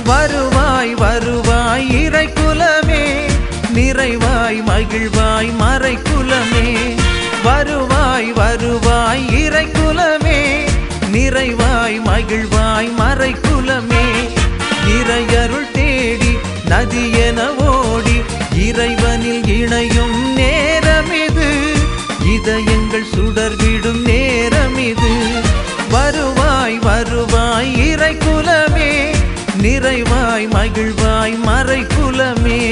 வருவாய் வருவாய் இறை குலமே நிறைவாய் மகிழ்வாய் மறை குலமே வருவாய் வருவாய் இறை குலமே நிறைவாய் மகிழ்வாய் மறை குலமே இறையருள் தேடி நதி என ஓடி இறைவனில் இணையும் நேரம் இது இதயங்கள் சுடர்விடும் நேரம் இது வருவாய் வருவாய் இறை குலமே நிறைவாய் மகிழ்வாய் மறை குலமே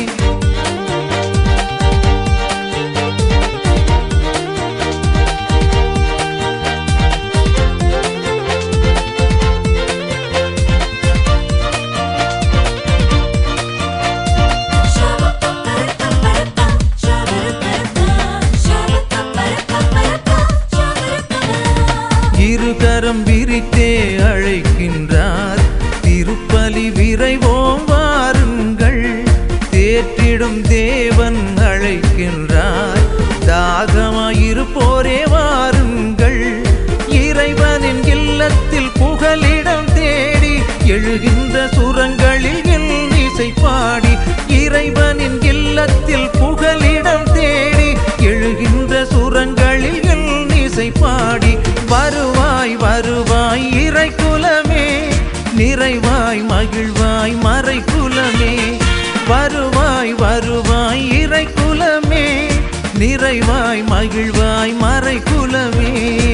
இருகரம் விரித்தே அழைக்கின்றார் திருப்பலி விரைவோம் வாருங்கள் தேற்றிடும் தேவன் அழைக்கின்றார் தாகமாயிருப்போரே வாருங்கள் இறைவனின் இல்லத்தில் புகலிடம் தேடி எழுகின்ற சுரங்களில் என் இசை பாடி இறைவனின் இல்லத்தில் புகலிடம் தேடி எழுகின்ற சுரங்களில் என் இசை பாடி வருவாய் வருவாய் இறை குலமே நிறைவாய் மகிழ்வாய் மறை குலமே வருவாய் வருவாய் இறை குலமே நிறைவாய் மகிழ்வாய் மறை குலமே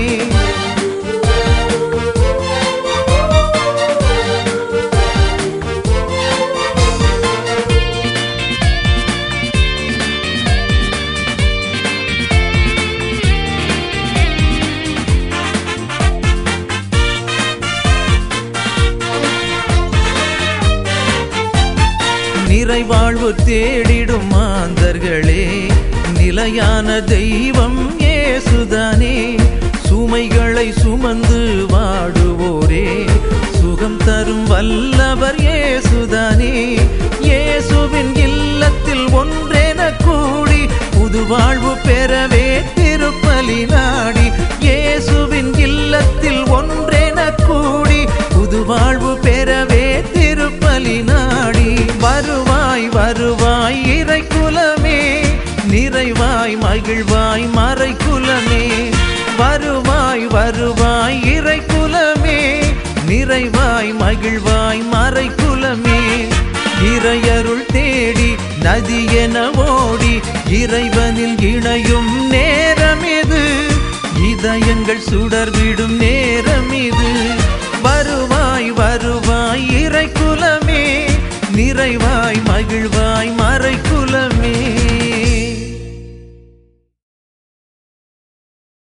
நிறைவாழ்வு தேடிடும் மாந்தர்களே நிலையான தெய்வம் ஏசுதானே சுமைகளை சுமந்து வாடுவோரே சுகம் தரும் வல்லவர் ஏசுதானே இயேசுவின் இல்லத்தில் ஒன்றென கூடி புது வாழ்வு பெறவே திருப்பலி நாடி இயேசுவின் இல்லத்தில் ஒன்றென கூடி புது வாழ்வு பெறவே திருப்பலி நாடி வருவாய் வருவாய் இறை குலமே நிறைவாய் மகிழ்வாய் மறை குலமே வருவாய் வருவாய் இறை குலமே நிறைவாய் மகிழ்வாய் மறை குலமே இறையருள் தேடி நதி என ஓடி இறைவனில் இணையும் நேரம் இது இதயங்கள் சுடர்விடும் நேரம் இது